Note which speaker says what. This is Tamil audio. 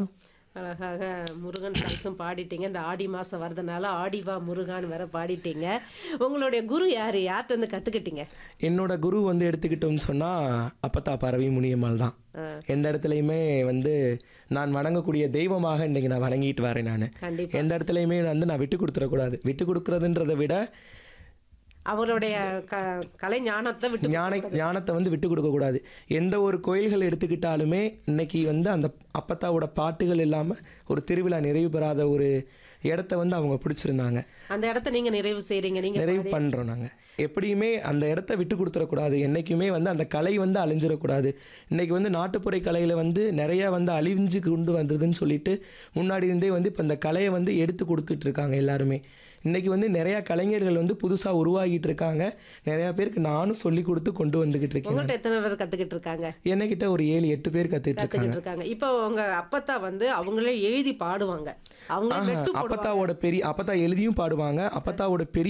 Speaker 1: அழகாக முருகன் சாங்ஸும் பாடிட்டீங்க இந்த ஆடி மாதம் வரதுனால ஆடிவா முருகான்னு வேற பாடிட்டீங்க உங்களுடைய குரு யார் யார்கிட்ட இருந்து கற்றுக்கிட்டீங்க
Speaker 2: என்னோட குரு வந்து எடுத்துக்கிட்டோம்னு சொன்னால் அப்பத்தா பறவை முனியம்மாள் தான் எந்த இடத்துலையுமே வந்து நான் வணங்கக்கூடிய தெய்வமாக இன்றைக்கி நான் வணங்கிட்டு வரேன் நான்
Speaker 1: கண்டிப்பாக
Speaker 2: எந்த இடத்துலையுமே வந்து நான் விட்டு கொடுத்துடக்கூடாது விட்டு கொடுக்குறதுன்றதை விட
Speaker 1: அவருடைய க கலை ஞானத்தை விட்டு
Speaker 2: ஞான ஞானத்தை வந்து விட்டு கொடுக்கக்கூடாது எந்த ஒரு கோயில்கள் எடுத்துக்கிட்டாலுமே இன்னைக்கு வந்து அந்த அப்பத்தாவோட பாட்டுகள் இல்லாமல் ஒரு திருவிழா நிறைவு பெறாத ஒரு இடத்த வந்து அவங்க பிடிச்சிருந்தாங்க
Speaker 1: அந்த இடத்த நீங்கள் நிறைவு செய்கிறீங்க நீங்கள்
Speaker 2: நிறைவு பண்ணுறோம் நாங்கள் எப்படியுமே அந்த இடத்த விட்டு கொடுத்துடக்கூடாது என்றைக்குமே வந்து அந்த கலை வந்து அழிஞ்சிடக்கூடாது இன்னைக்கு வந்து நாட்டுப்புற கலையில் வந்து நிறைய வந்து அழிஞ்சு கொண்டு வந்ததுன்னு சொல்லிட்டு முன்னாடி இருந்தே வந்து இப்போ இந்த கலையை வந்து எடுத்து கொடுத்துட்டு இருக்காங்க எல்லாருமே இன்னைக்கு வந்து நிறைய கலைஞர்கள் வந்து புதுசாக உருவாகிட்டு இருக்காங்க நிறைய பேருக்கு நானும் சொல்லி கொடுத்து கொண்டு வந்துகிட்டு இருக்கேன்
Speaker 1: உங்கள்கிட்ட எத்தனை பேர் கற்றுக்கிட்டு இருக்காங்க
Speaker 2: என்னகிட்ட ஒரு ஏழு எட்டு பேர் கற்றுக்கிட்டு இருக்காங்க
Speaker 1: கற்றுக்கிட்டு இருக்காங்க இப்போ உங்க அப்பத்தா வந்து அவங்களே எழுதி பாடுவாங்க அவங்களே
Speaker 2: ஆஹா,
Speaker 1: மெட்டு போடுவாங்க
Speaker 2: அப்பத்தாவோட பெரிய அப்பத்தா எழுதியும் பாடுவாங்க அப்பத்தாவோட பெரிய